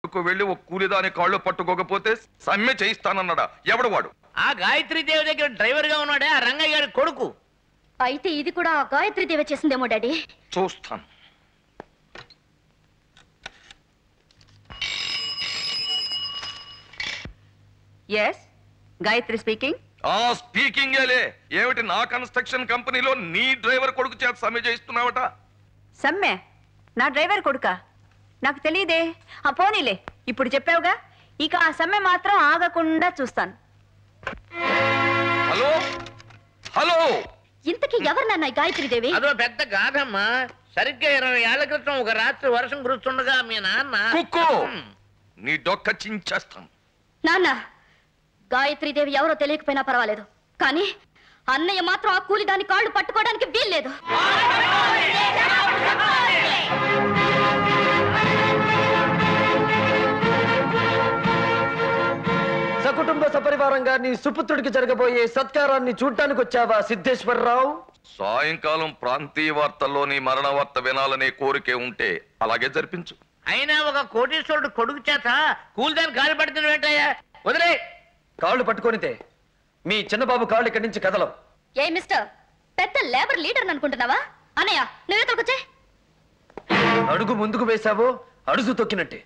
కు వెళ్ళి ఒక కూలిదాని కాళ్ళు పట్టుకోకపోతే సమ్మె చేయిస్తానన్నాడా ఎవడు వాడు ఆ గాయత్రి దేవి దగ్గర డ్రైవర్ గా ఉన్నాడే ఆ రంగయ్య గారి కొడుకు అయితే ఇది కూడా ఆ గాయత్రి దేవి చేసిందేమో డాడీ చూస్తాను ఎస్ గాయత్రి స్పీకింగ్ ఆ స్పీకింగ్ లే ఏమిటి నా కన్స్ట్రక్షన్ కంపెనీలో నీ డ్రైవర్ కొడుకు చేత సమ్మె చేయిస్తున్నావట సమ్మె నా డ్రైవర్ కొడుకా నాకు తెలియదే ఆ పోనీలే ఇప్పుడు చెప్పావుగా ఇక ఆ సమ్మె మాత్రం ఆగకుండా చూస్తాను హలో హలో ఇంతకీ ఎవరు నాన్న ఈ గాయత్రి దేవి అదో పెద్ద గాథమ్మా సరిగ్గా ఇరవై ఏళ్ల క్రితం ఒక రాత్రి వర్షం కురుస్తుండగా మీ నాన్న కుక్కు నీ డొక్క చించేస్తాను నాన్న గాయత్రి దేవి ఎవరో తెలియకపోయినా పర్వాలేదు కానీ అన్నయ్య మాత్రం ఆ కూలి దాని కాళ్ళు పట్టుకోవడానికి వీల్లేదు సకుటుంబ సపరివారంగా నీ సుపుత్రుడికి జరగబోయే సత్కారాన్ని చూడ్డానికి వచ్చావా సిద్ధేశ్వరరావు సాయంకాలం ప్రాంతీయ వార్తల్లోని మరణ వార్త వినాలనే కోరికే ఉంటే అలాగే జరిపించు అయినా ఒక కోటీశ్వరుడు కొడుకు చేత కూలిదాని కాలు పడుతున్న వెంటయ్యా వదిలే కాళ్ళు పట్టుకొనితే మీ చిన్నబాబు కాళ్ళు ఇక్కడి నుంచి కదలం ఏ మిస్టర్ పెద్ద లేబర్ లీడర్ అనుకుంటున్నావా అన్నయ్య నువ్వు ఇక్కడికొచ్చే అడుగు ముందుకు వేశావో అడుగు తొక్కినట్టే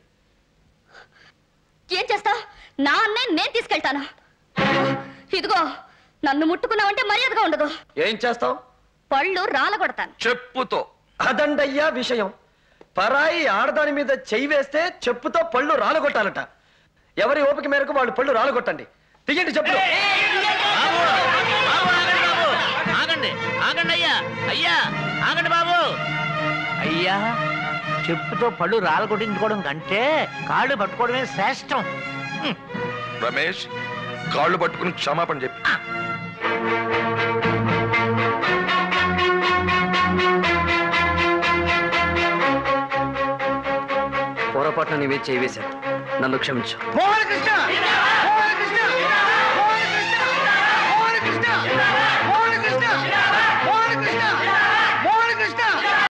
ఏం చేస్తావు నా అన్నయ్య నేను తీసుకెళ్తాను ఇదిగో నన్ను ముట్టుకున్నావంటే మర్యాదగా ఉండదు ఏం చేస్తావు పళ్ళు రాలగొడతాను చెప్పుతో అదండయ్యా విషయం పరాయి ఆడదాని మీద చెయ్యి వేస్తే చెప్పుతో పళ్ళు రాలగొట్టాలట ఎవరి ఓపిక మేరకు వాళ్ళు పళ్ళు రాలగొట్టండి తీయండి చెప్పులు బాబు బాబు ఆగండి బాబు ఆగండి ఆగండి అయ్యా అయ్యా ఆగండి బాబు అయ్యా చెప్పుతో పళ్ళు రాలగొట్టించుకోవడం కంటే కాళ్ళు పట్టుకోవడమే శ్రేష్టం హ్మ్. రమేష్ కాళ్ళు పట్టుకుని క్షమాపణ చెప్పి పొరపాటున నీవే చేయి వేశాను నన్ను క్షమించు మోహన కృష్ణ